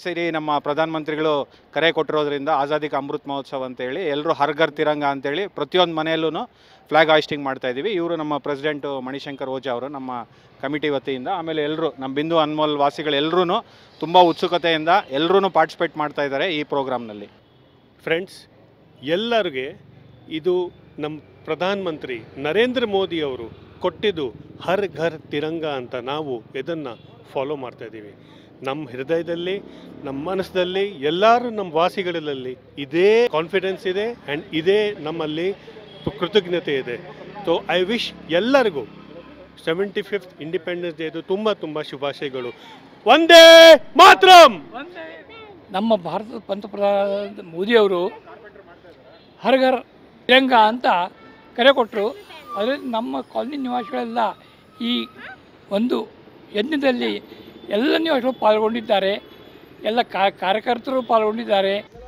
ಸರಿ ನಮ್ಮ ಪ್ರಧಾನಮಂತ್ರಿಗಳು ಕರೆ ಕೊಟ್ಟಿರೋದ್ರಿಂದ ಆಜಾದಿ ಕಾ ಅಮೃತ್ ಮಹೋತ್ಸವ ಅಂತೇಳಿ ಎಲ್ಲರೂ ಹರ್ ಘರ್ ತಿರಂಗ ಅಂತೇಳಿ ಪ್ರತಿಯೊಂದು ಮನೆಯಲ್ಲೂ ಫ್ಲಾಗ್ ಹಾಯಿಸ್ಟಿಂಗ್ ಮಾಡ್ತಾ ಇದ್ದೀವಿ ಇವರು ನಮ್ಮ ಪ್ರೆಸಿಡೆಂಟು ಮಣಿಶಂಕರ್ ಓಜಾ ಅವರು ನಮ್ಮ ಕಮಿಟಿ ವತಿಯಿಂದ ಆಮೇಲೆ ಎಲ್ಲರೂ ನಮ್ಮ ಬಿಂದು ಅನ್ಮೋಲ್ ವಾಸಿಗಳು ಎಲ್ಲರೂ ತುಂಬ ಉತ್ಸುಕತೆಯಿಂದ ಎಲ್ಲರೂ ಪಾರ್ಟಿಸಿಪೇಟ್ ಮಾಡ್ತಾ ಇದ್ದಾರೆ ಈ ಪ್ರೋಗ್ರಾಮ್ನಲ್ಲಿ ಫ್ರೆಂಡ್ಸ್ ಎಲ್ಲರಿಗೆ ಇದು ನಮ್ಮ ಪ್ರಧಾನಮಂತ್ರಿ ನರೇಂದ್ರ ಮೋದಿ ಅವರು ಕೊಟ್ಟಿದ್ದು ಹರ್ ಘರ್ ತಿರಂಗ ಅಂತ ನಾವು ಇದನ್ನು ಫಾಲೋ ಮಾಡ್ತಾ ಇದ್ದೀವಿ ನಮ್ಮ ಹೃದಯದಲ್ಲಿ ನಮ್ಮ ಮನಸ್ಸಲ್ಲಿ ಎಲ್ಲರೂ ನಮ್ಮ ವಾಸಿಗಳಲ್ಲಿ ಇದೇ ಕಾನ್ಫಿಡೆನ್ಸ್ ಇದೆ ಆ್ಯಂಡ್ ಇದೇ ನಮ್ಮಲ್ಲಿ ಕೃತಜ್ಞತೆ ಇದೆ ಸೊ ಐ ವಿಶ್ ಎಲ್ಲರಿಗೂ ಸೆವೆಂಟಿ ಫಿಫ್ತ್ ಇಂಡಿಪೆಂಡೆನ್ಸ್ ಡೇದು ತುಂಬ ತುಂಬ ಶುಭಾಶಯಗಳು ಒಂದೇ ಮಾತ್ರಂ ನಮ್ಮ ಭಾರತದ ಪಂತಪ್ರಧಾನ ಮೋದಿಯವರು ಹರ್ಘರ್ ತಿರಂಗ ಅಂತ ಕರೆ ಕೊಟ್ಟರು ಅದರಲ್ಲಿ ನಮ್ಮ ಕಾಲನಿ ನಿವಾಸಿಗಳೆಲ್ಲ ಈ ಒಂದು ಯಜ್ಞದಲ್ಲಿ ಎಲ್ಲ ನಿವಾಸಿಗಳು ಪಾಲ್ಗೊಂಡಿದ್ದಾರೆ ಎಲ್ಲ ಕಾರ್ಯಕರ್ತರು ಪಾಲ್ಗೊಂಡಿದ್ದಾರೆ